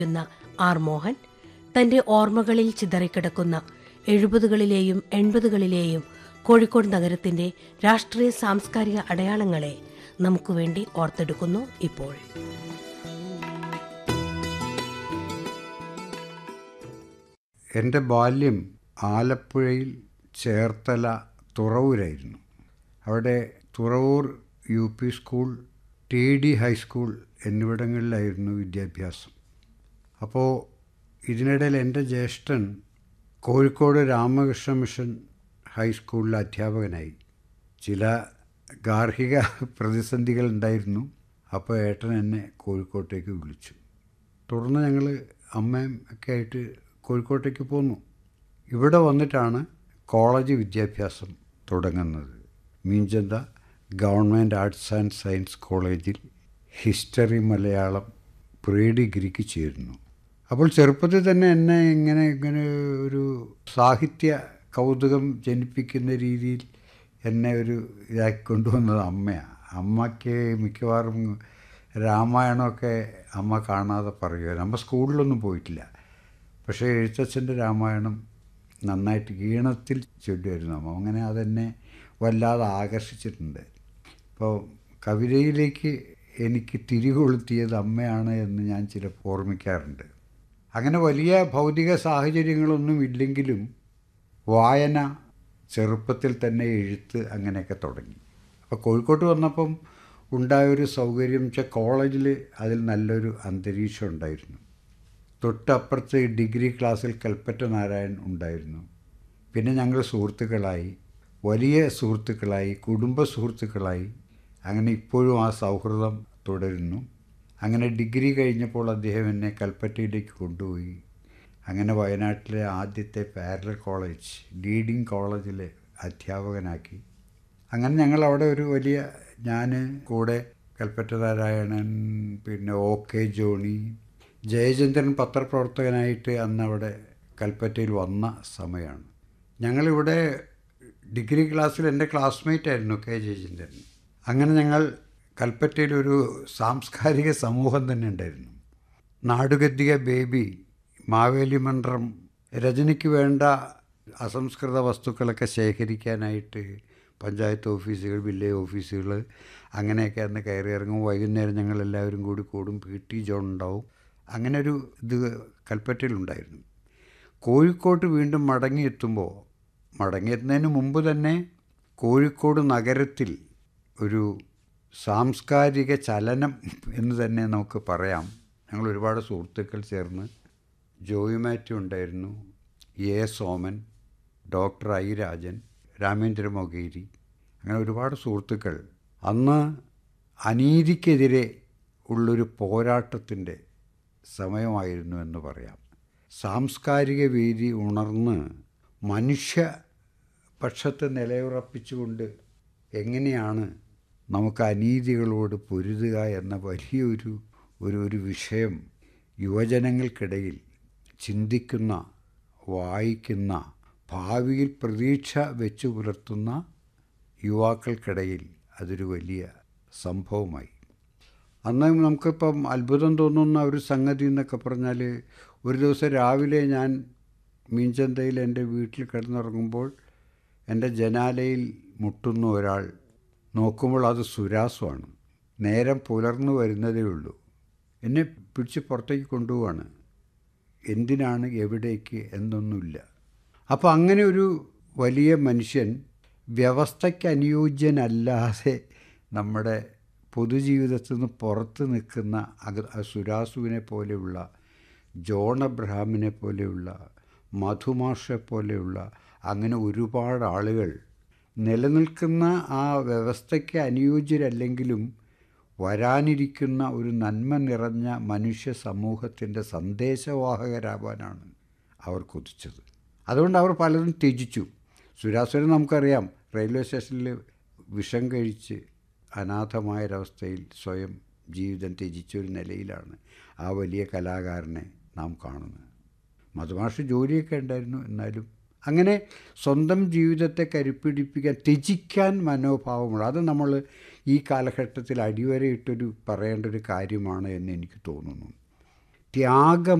എന്ന ആർ മോഹൻ തന്റെ ഓർമ്മകളിൽ ചിതറിക്കിടക്കുന്ന എഴുപതുകളിലെയും എൺപതുകളിലെയും കോഴിക്കോട് നഗരത്തിന്റെ രാഷ്ട്രീയ സാംസ്കാരിക അടയാളങ്ങളെ നമുക്ക് വേണ്ടി ഓർത്തെടുക്കുന്നു ഇപ്പോൾ എൻ്റെ ബാല്യം ആലപ്പുഴയിൽ ചേർത്തല തുറവൂരായിരുന്നു അവിടെ Thuravoor U P school T D high school എന്നിവിടങ്ങളിലായിരുന്നു വിദ്യാഭ്യാസം അപ്പോൾ ഇതിനിടയിൽ എൻ്റെ ജ്യേഷ്ഠൻ കോഴിക്കോട് രാമകൃഷ്ണ മിഷൻ ഹൈസ്കൂളിലെ അധ്യാപകനായി ചില ഗാർഹിക പ്രതിസന്ധികൾ ഉണ്ടായിരുന്നു അപ്പോൾ ഏട്ടൻ എന്നെ കോഴിക്കോട്ടേക്ക് വിളിച്ചു തുടർന്ന് ഞങ്ങൾ അമ്മയും ഒക്കെ ആയിട്ട് കോഴിക്കോട്ടേക്ക് പോന്നു ഇവിടെ വന്നിട്ടാണ് കോളേജ് വിദ്യാഭ്യാസം തുടങ്ങുന്നത് Meenchanda government arts and science കോളേജിൽ ഹിസ്റ്ററി മലയാളം പ്രീ ഡിഗ്രിക്ക് ചേരുന്നു അപ്പോൾ ചെറുപ്പത്തിൽ തന്നെ എന്നെ ഇങ്ങനെ ഇങ്ങനെ ഒരു സാഹിത്യ കൗതുകം ജനിപ്പിക്കുന്ന രീതിയിൽ എന്നെ ഒരു ഇതാക്കി കൊണ്ടുവന്നത് അമ്മയാണ് അമ്മയ്ക്ക് മിക്കവാറും രാമായണമൊക്കെ അമ്മ കാണാതെ പറയുമായിരുന്നു അമ്മ സ്കൂളിലൊന്നും പോയിട്ടില്ല പക്ഷേ എഴുത്തച്ഛൻ്റെ രാമായണം നന്നായിട്ട് ഈണത്തിൽ ചൊല്ലുമായിരുന്നു അമ്മ അങ്ങനെ അതെന്നെ വല്ലാതെ ആകർഷിച്ചിട്ടുണ്ട് ഇപ്പോൾ കവിതയിലേക്ക് എനിക്ക് തിരികൊളുത്തിയത് അമ്മയാണ് എന്ന് ഞാൻ ചിലപ്പോൾ ഓർമ്മിക്കാറുണ്ട് അങ്ങനെ വലിയ ഭൗതിക സാഹചര്യങ്ങളൊന്നും ഇല്ലെങ്കിലും വായന ചെറുപ്പത്തിൽ തന്നെ എഴുത്ത് അങ്ങനെയൊക്കെ തുടങ്ങി അപ്പോൾ കോഴിക്കോട്ട് വന്നപ്പം ഉണ്ടായൊരു സൗകര്യം വെച്ചാൽ കോളേജിൽ അതിൽ നല്ലൊരു അന്തരീക്ഷം ഉണ്ടായിരുന്നു തൊട്ടപ്പുറത്ത് ഡിഗ്രി ക്ലാസ്സിൽ കൽപ്പറ്റ നാരായൺ ഉണ്ടായിരുന്നു പിന്നെ ഞങ്ങൾ സുഹൃത്തുക്കളായി വലിയ സുഹൃത്തുക്കളായി കുടുംബ സുഹൃത്തുക്കളായി അങ്ങനെ ഇപ്പോഴും ആ സൗഹൃദം തുടരുന്നു അങ്ങനെ ഡിഗ്രി കഴിഞ്ഞപ്പോൾ അദ്ദേഹം എന്നെ കൽപ്പറ്റയിലേക്ക് കൊണ്ടുപോയി അങ്ങനെ വയനാട്ടിലെ ആദ്യത്തെ പാരലൽ കോളേജ് ലീഡിങ് കോളേജിലെ അധ്യാപകനാക്കി അങ്ങനെ ഞങ്ങൾ അവിടെ ഒരു വലിയ ഞാൻ കൂടെ കൽപ്പറ്റ നാരായണൻ പിന്നെ ഒ കെ ജോണി ജയചന്ദ്രൻ പത്രപ്രവർത്തകനായിട്ട് അന്ന് അവിടെ കൽപ്പറ്റയിൽ വന്ന സമയമാണ് ഞങ്ങളിവിടെ ഡിഗ്രി ക്ലാസ്സിൽ എൻ്റെ ക്ലാസ്മേറ്റ് ആയിരുന്നു കെ ജയചന്ദ്രൻ അങ്ങനെ ഞങ്ങൾ കൽപ്പറ്റയിൽ ഒരു സാംസ്കാരിക സമൂഹം തന്നെ ഉണ്ടായിരുന്നു നാടുഗദ്ദിക ബേബി മാവേലി മന്ത്രം രജനിക്ക് വേണ്ട അസംസ്കൃത വസ്തുക്കളൊക്കെ ശേഖരിക്കാനായിട്ട് പഞ്ചായത്ത് ഓഫീസുകൾ വില്ലേജ് ഓഫീസുകൾ അങ്ങനെയൊക്കെ അന്ന് കയറി ഇറങ്ങും വൈകുന്നേരം ഞങ്ങൾ എല്ലാവരും കൂടി കൂടും പി ടി ജോൺ ഉണ്ടാവും അങ്ങനെ ഒരു ഇത് കൽപ്പറ്റയിലുണ്ടായിരുന്നു കോഴിക്കോട്ട് വീണ്ടും മടങ്ങിയെത്തുമ്പോൾ മടങ്ങിയെത്തുന്നതിന് മുമ്പ് തന്നെ കോഴിക്കോട് നഗരത്തിൽ ഒരു സാംസ്കാരിക ചലനം എന്ന് തന്നെ നമുക്ക് പറയാം ഞങ്ങൾ ഒരുപാട് സുഹൃത്തുക്കൾ ചേർന്ന് ജോയി മാത്യു ഉണ്ടായിരുന്നു A Soman doctor I Rajan Ramendra Mogeri അങ്ങനെ ഒരുപാട് സുഹൃത്തുക്കൾ അന്ന് അനീതിക്കെതിരെ ഉള്ളൊരു പോരാട്ടത്തിൻ്റെ സമയമായിരുന്നു എന്ന് പറയാം സാംസ്കാരിക വേദി ഉണർന്ന് മനുഷ്യ പക്ഷത്തെ നിലയുറപ്പിച്ചുകൊണ്ട് എങ്ങനെയാണ് നമുക്ക് അനീതികളോട് പൊരുതുക എന്ന വലിയൊരു ഒരു ഒരു വിഷയം യുവജനങ്ങൾക്കിടയിൽ ചിന്തിക്കുന്ന വായിക്കുന്ന ഭാവിയിൽ പ്രതീക്ഷ വെച്ചു പുലർത്തുന്ന യുവാക്കൾക്കിടയിൽ അതൊരു വലിയ സംഭവമായി അന്ന് നമുക്കിപ്പം അത്ഭുതം തോന്നുന്ന ഒരു സംഗതി എന്നൊക്കെ പറഞ്ഞാൽ ഒരു ദിവസം രാവിലെ ഞാൻ മീൻചന്തയിൽ എൻ്റെ വീട്ടിൽ കിടന്നുറങ്ങുമ്പോൾ എൻ്റെ ജനാലയിൽ മുട്ടുന്ന ഒരാൾ നോക്കുമ്പോൾ അത് സുരാസുമാണ് നേരം പുലർന്നു വരുന്നതേ ഉള്ളൂ എന്നെ പിടിച്ച് പുറത്തേക്ക് കൊണ്ടുപോവാണ് എന്തിനാണ് എവിടേക്ക് എന്നൊന്നുമില്ല അപ്പോൾ അങ്ങനെ ഒരു വലിയ മനുഷ്യൻ വ്യവസ്ഥയ്ക്ക് അനുയോജ്യനല്ലാതെ നമ്മുടെ പൊതുജീവിതത്തിൽ നിന്ന് പുറത്ത് നിൽക്കുന്ന അക സുരാസുവിനെ പോലെയുള്ള ജോൺ അബ്രഹാമിനെ പോലെയുള്ള മധുമാഷെ പോലെയുള്ള അങ്ങനെ ഒരുപാട് ആളുകൾ നിലനിൽക്കുന്ന ആ വ്യവസ്ഥയ്ക്ക് അനുയോജ്യരല്ലെങ്കിലും വരാനിരിക്കുന്ന ഒരു നന്മ നിറഞ്ഞ മനുഷ്യ സമൂഹത്തിൻ്റെ സന്ദേശവാഹകരാവാനാണ് അവർ കൊതിച്ചത് അതുകൊണ്ട് അവർ പലതും ത്യജിച്ചു സുരാസുരൻ നമുക്കറിയാം റെയിൽവേ സ്റ്റേഷനിൽ വിഷം കഴിച്ച് അനാഥമായൊരവസ്ഥയിൽ സ്വയം ജീവിതം ത്യജിച്ചൊരു നിലയിലാണ് ആ വലിയ കലാകാരനെ നാം കാണുന്നത് മധുമാഷ് ജോലിയൊക്കെ ഉണ്ടായിരുന്നു എന്നാലും അങ്ങനെ സ്വന്തം ജീവിതത്തെ കരുപ്പിടിപ്പിക്കാൻ ത്യജിക്കാൻ മനോഭാവമുള്ള അത് നമ്മൾ ഈ കാലഘട്ടത്തിൽ അടിവരയിട്ടൊരു പറയേണ്ട ഒരു കാര്യമാണ് എന്ന് എനിക്ക് തോന്നുന്നു ത്യാഗം